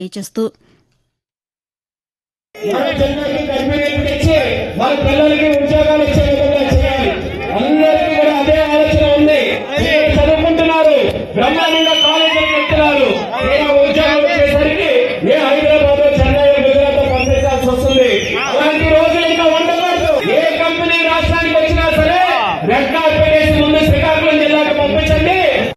తెలియజేస్తూ మన జన్మకి గర్భిణీలు తెచ్చి మన పిల్లలకి ఉద్యోగాలు ఇచ్చే విధంగా చేయాలి అందరికీ కూడా అదే ఆలోచన ఉంది పిల్లలు చదువుకుంటున్నారు బ్రహ్మాండంగా కాలేజీకి వెళ్తున్నారు తీరా ఉద్యోగం వచ్చేసరికి ఏ హైదరాబాద్ చెన్నై గుజరాత్ పంపించాల్సి వస్తుంది అలాంటి రోజులు ఇంకా ఉండకూడదు ఏ కంపెనీ రాష్ట్రానికి వచ్చినా సరే రెడ్ కార్పెట్ వేసి ముందు శ్రీకాకుళం జిల్లాకు పంపించండి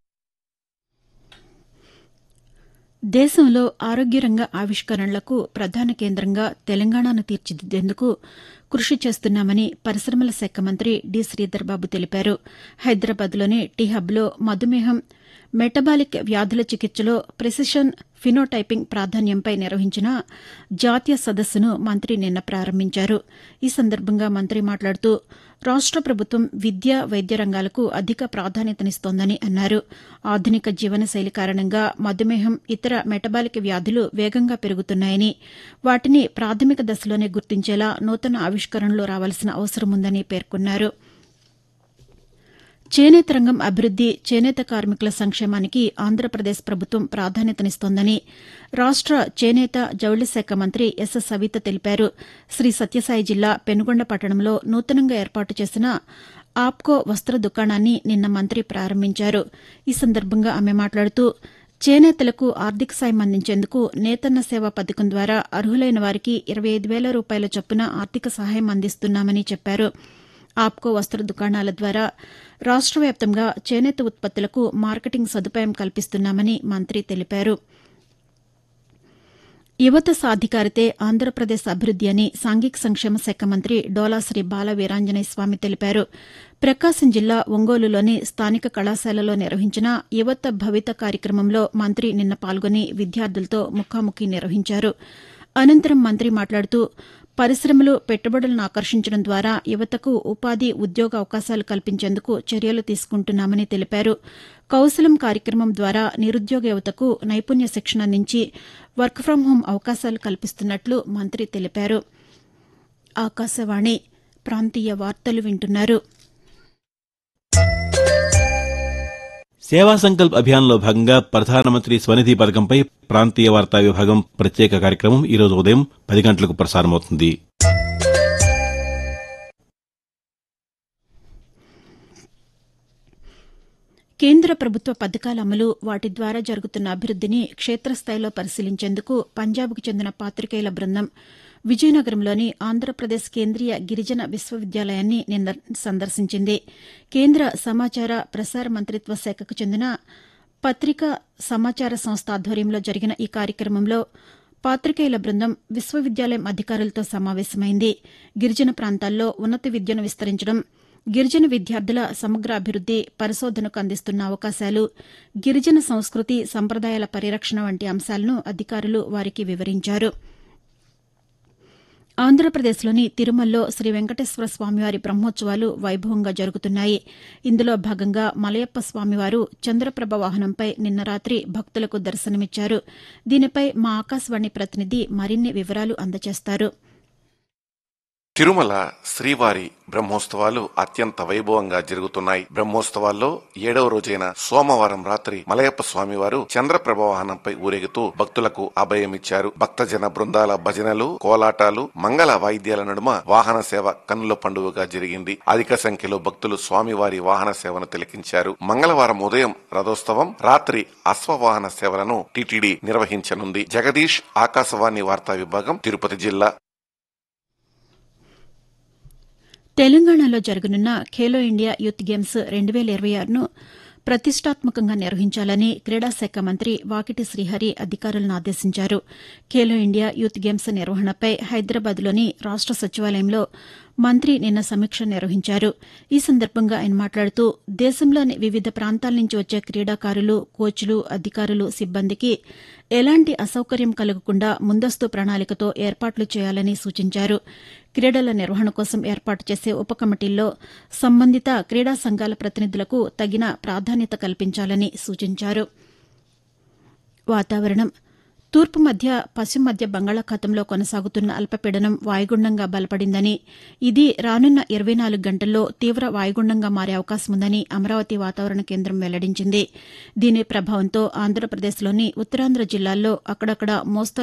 దేశంలో ఆరోగ్య రంగ ఆవిష్కరణలకు ప్రధాన కేంద్రంగా తెలంగాణను తీర్చిదిద్దేందుకు కృషి చేస్తున్నామని పరిశ్రమల శాఖ మంత్రి డి శ్రీధర్బాబు తెలిపారు హైదరాబాద్లోని టీ హబ్లో మధుమేహం మెటబాలిక్ వ్యాధుల చికిత్సలో ప్రెసిషన్ ఫినోటైపింగ్ ప్రాధాన్యంపై నిర్వహించిన జాతీయ సదస్సును మంత్రి నిన్న ప్రారంభించారు ఈ సందర్భంగా మంత్రి మాట్లాడుతూ రాష్ట ప్రభుత్వం విద్య వైద్య రంగాలకు అధిక ప్రాధాన్యతనిస్తోందని అన్నారు ఆధునిక జీవనశైలి కారణంగా మధుమేహం ఇతర మెటబాలిక్ వ్యాధులు వేగంగా పెరుగుతున్నాయని వాటిని ప్రాథమిక దశలోనే గుర్తించేలా నూతన ఆవిష్కరణలు రావాల్సిన అవసరముందని పేర్కొన్నారు చేనేత రంగం అభివృద్ది చేనేత కార్మికుల సంక్షేమానికి ఆంధ్రప్రదేశ్ ప్రభుత్వం ప్రాధాన్యతనిస్తోందని రాష్ట చేనేత జౌళి శాఖ మంత్రి ఎస్ సవిత తెలిపారు శ్రీ సత్యసాయి జిల్లా పెనుగొండ పట్టణంలో నూతనంగా ఏర్పాటు చేసిన ఆప్కో వస్త్ర దుకాణాన్ని నిన్న మంత్రి ప్రారంభించారు ఈ సందర్భంగా ఆమె మాట్లాడుతూ చేనేతలకు ఆర్థిక సాయం అందించేందుకు నేతన్న సేవ పథకం ద్వారా అర్హులైన వారికి ఇరవై ఐదు వేల రూపాయల చొప్పున ఆర్థిక సహాయం అందిస్తున్నామని చెప్పారు ఆప్కో వస్త్ర దుకాణాల ద్వారా రాష్ట వ్యాప్తంగా చేనేత ఉత్పత్తులకు మార్కెటింగ్ సదుపాయం కల్పిస్తున్నామని మంత్రి తెలిపారు యువత సాధికారితే ఆంధ్రప్రదేశ్ అభివృద్ది అని సాంఘిక సంక్షేమ శాఖ మంత్రి డోలాశ్రీ బాల వీరాంజనేయ స్వామి తెలిపారు ప్రకాశం జిల్లా ఒంగోలులోని స్థానిక కళాశాలలో నిర్వహించిన యువత భవిత కార్యక్రమంలో మంత్రి నిన్న పాల్గొని విద్యార్థులతో ముఖాముఖి నిర్వహించారు అనంతరం మంత్రి మాట్లాడుతూ పరిశ్రమలు పెట్టుబడులను ఆకర్షించడం ద్వారా యువతకు ఉపాధి ఉద్యోగ అవకాశాలు కల్పించేందుకు చర్యలు తీసుకుంటున్నామని తెలిపారు కౌశలం కార్యక్రమం ద్వారా నిరుద్యోగ యువతకు నైపుణ్య శిక్షణ అందించి వర్క్ ఫ్రం హోం అవకాశాలు కల్పిస్తున్నట్లు మంత్రి తెలిపారు ఆకాశవాణి ప్రాంతీయ వార్తలు వింటున్నారు సేవా సంకల్ప్ అభియాన్లో భాగంగా ప్రధానమంత్రి స్వనిధి పథకంపై ప్రాంతీయ వార్తా విభాగం ప్రత్యేక కార్యక్రమం ఈరోజు ఉదయం పది గంటలకు ప్రసారమవుతుంది కేంద్ర ప్రభుత్వ పథకాల అమలు వాటి ద్వారా జరుగుతున్న అభివృద్దిని క్షేత్రస్థాయిలో పరిశీలించేందుకు పంజాబ్కు చెందిన పాతికేయుల బృందం విజయనగరంలోని ఆంధ్రప్రదేశ్ కేంద్రీయ గిరిజన విశ్వవిద్యాలయాన్ని నిన్న సందర్శించింది కేంద్ర సమాచార ప్రసార మంత్రిత్వ శాఖకు చెందిన పత్రికా సమాచార సంస్థ ఆధ్వర్యంలో జరిగిన ఈ కార్యక్రమంలో పాతికేయుల బృందం విశ్వవిద్యాలయం అధికారులతో సమావేశమైంది గిరిజన ప్రాంతాల్లో ఉన్నత విద్యను విస్తరించడం గిరిజన విద్యార్థుల సమగ్ర అభివృద్ది పరిశోధనకు అందిస్తున్న అవకాశాలు గిరిజన సంస్కృతి సంప్రదాయాల పరిరక్షణ వంటి అంశాలను అధికారులు వారికి వివరించారు ఆంధ్రప్రదేశ్లోని తిరుమలలో శ్రీ వెంకటేశ్వర స్వామివారి బ్రహ్మోత్సవాలు వైభవంగా జరుగుతున్నాయి ఇందులో భాగంగా మలయప్ప స్వామివారు చంద్రప్రభ వాహనంపై నిన్న రాత్రి భక్తులకు దర్శనమిచ్చారు దీనిపై మా ఆకాశవాణి ప్రతినిధి మరిన్ని వివరాలు అందజేస్తారు తిరుమల శ్రీవారి బ్రహ్మోత్సవాలు అత్యంత వైభవంగా జరుగుతున్నాయి బ్రహ్మోత్సవాల్లో ఏడవ రోజైన సోమవారం రాత్రి మలయప్ప స్వామివారు చంద్రప్రభ వాహనంపై ఊరేగుతూ భక్తులకు అభయమిచ్చారు భక్తజన బృందాల భజనలు కోలాటాలు మంగళ వాయిద్యాల నడుమ వాహన సేవ కన్నుల పండుగగా జరిగింది అధిక సంఖ్యలో భక్తులు స్వామివారి వాహన సేవను తిలకించారు మంగళవారం ఉదయం రథోత్సవం రాత్రి అశ్వవాహన సేవలను టిటిడి నిర్వహించనుంది జగదీష్ ఆకాశవాణి వార్తా విభాగం తిరుపతి జిల్లా తెలంగాణలో జరగనున్న ఖేలో ఇండియా యూత్ గేమ్స్ రెండు వేల ఇరవై ఆరును ప్రతిష్టాత్మకంగా నిర్వహించాలని క్రీడాశాఖ మంత్రి వాకిటి శ్రీహరి అధికారులను ఆదేశించారు ఖేలో ఇండియా యూత్ గేమ్స్ నిర్వహణపై హైదరాబాద్లోని రాష్ట సచివాలయంలో మంత్రి నిన్న సమీక్ష నిర్వహించారు ఈ సందర్భంగా ఆయన మాట్లాడుతూ దేశంలోని వివిధ ప్రాంతాల నుంచి వచ్చే క్రీడాకారులు కోచ్లు అధికారులు సిబ్బందికి ఎలాంటి అసౌకర్యం కలగకుండా ముందస్తు ప్రణాళికతో ఏర్పాట్లు చేయాలని సూచించారు క్రీడల నిర్వహణ కోసం ఏర్పాటు చేసే ఉప కమిటీల్లో సంబంధిత క్రీడా సంఘాల ప్రతినిధులకు తగిన ప్రాధాన్యత కల్పించాలని సూచించారు వాతావరణం తూర్పు మధ్య పశ్చిమ మధ్య బంగాళాఖాతంలో కొనసాగుతున్న అల్పపీడనం వాయుగుండంగా బలపడిందని ఇది రానున్న ఇరవై నాలుగు గంటల్లో తీవ్ర వాయుగుండంగా మారే అవకాశం ఉందని అమరావతి వాతావరణ కేంద్రం వెల్లడించింది దీని ప్రభావంతో ఆంధ్రప్రదేశ్లోని ఉత్తరాంధ్ర జిల్లాల్లో అక్కడక్కడ మోస్తరు